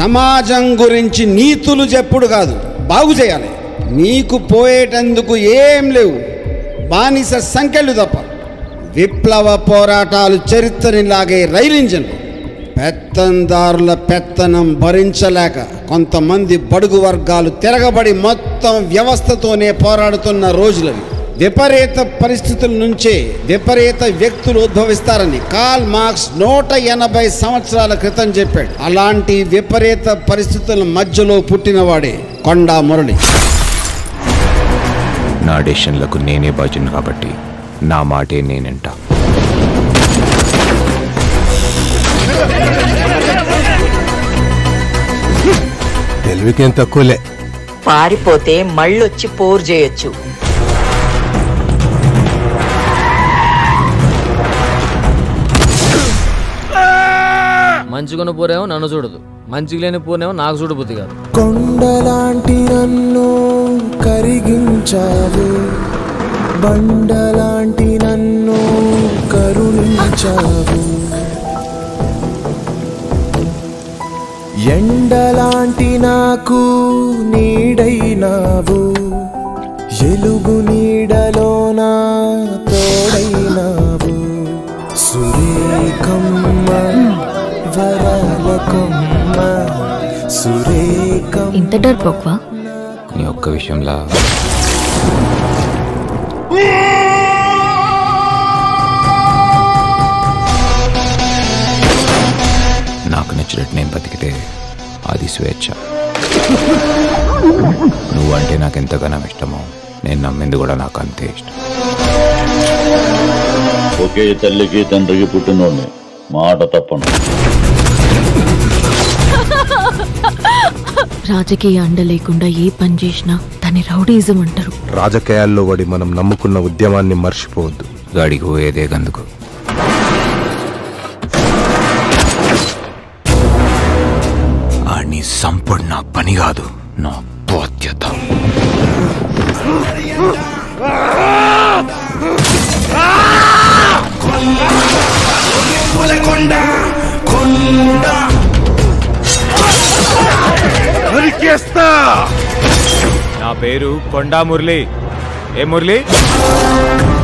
సమాజం గురించి నీతులు చెప్పుడు కాదు బాగు చేయాలి నీకు పోయేటందుకు ఏం లేవు బానిస సంఖ్యలు తప్ప విప్లవ పోరాటాలు చరిత్రనిలాగే రైలు ఇంజన్లు పెత్తందారుల పెత్తనం భరించలేక కొంతమంది బడుగు వర్గాలు తిరగబడి మొత్తం వ్యవస్థతోనే పోరాడుతున్న రోజులవి విపరీత పరిస్థితుల నుంచే విపరీత వ్యక్తులు ఉద్భవిస్తారని కాల్ మార్క్స్ నూట ఎనభై సంవత్సరాల క్రితం చెప్పాడు అలాంటి విపరీత పరిస్థితుల మధ్యలో పుట్టినవాడే కొండా మురళి నా డెసిషన్లకు నేనే బాధ్యుని కాబట్టి నా మాటే నేనంట తెలివికేం తక్కువలే పారిపోతే మళ్ళొచ్చి పోరు చేయొచ్చు మంచిగున్న పూరేమో నన్ను చూడదు మంచిగా లేని పూరేమో నాకు చూడబుద్ది కాదు కొండలాంటి నన్ను కరిగించావు బండలాంటి నన్ను కరుణించావు ఎండలాంటి నాకు నీడైనావు ఎలుగు నీడలోన తోడైనావు సురేఖమ్మ వరాలకమ్మ సురేఖమ్మ ఇంత డర్పోక్వా నీ ఒక్క విషయంలా నాకు నచ్చినట్టు నేను బతికితే అది స్వేచ్ఛ నువ్వంటే నాకు ఎంతగానో ఇష్టమో నేను నమ్మింది కూడా నాకు అంతే ఇష్టం ఒకే తల్లికి తండ్రికి పుట్టినోడిని మాట తప్పను రాజకీయ అండ లేకుండా ఏ పని చేసినా దాన్ని రౌడీజం అంటారు రాజకీయాల్లో పడి మనం నమ్ముకున్న ఉద్యమాన్ని మర్చిపోవద్దు గాడికి పోయేదే గందుకు ఆడిని సంపడు నా పని కాదు నా బాధ్యత నా పేరు కొండా మురళి ఏ మురళి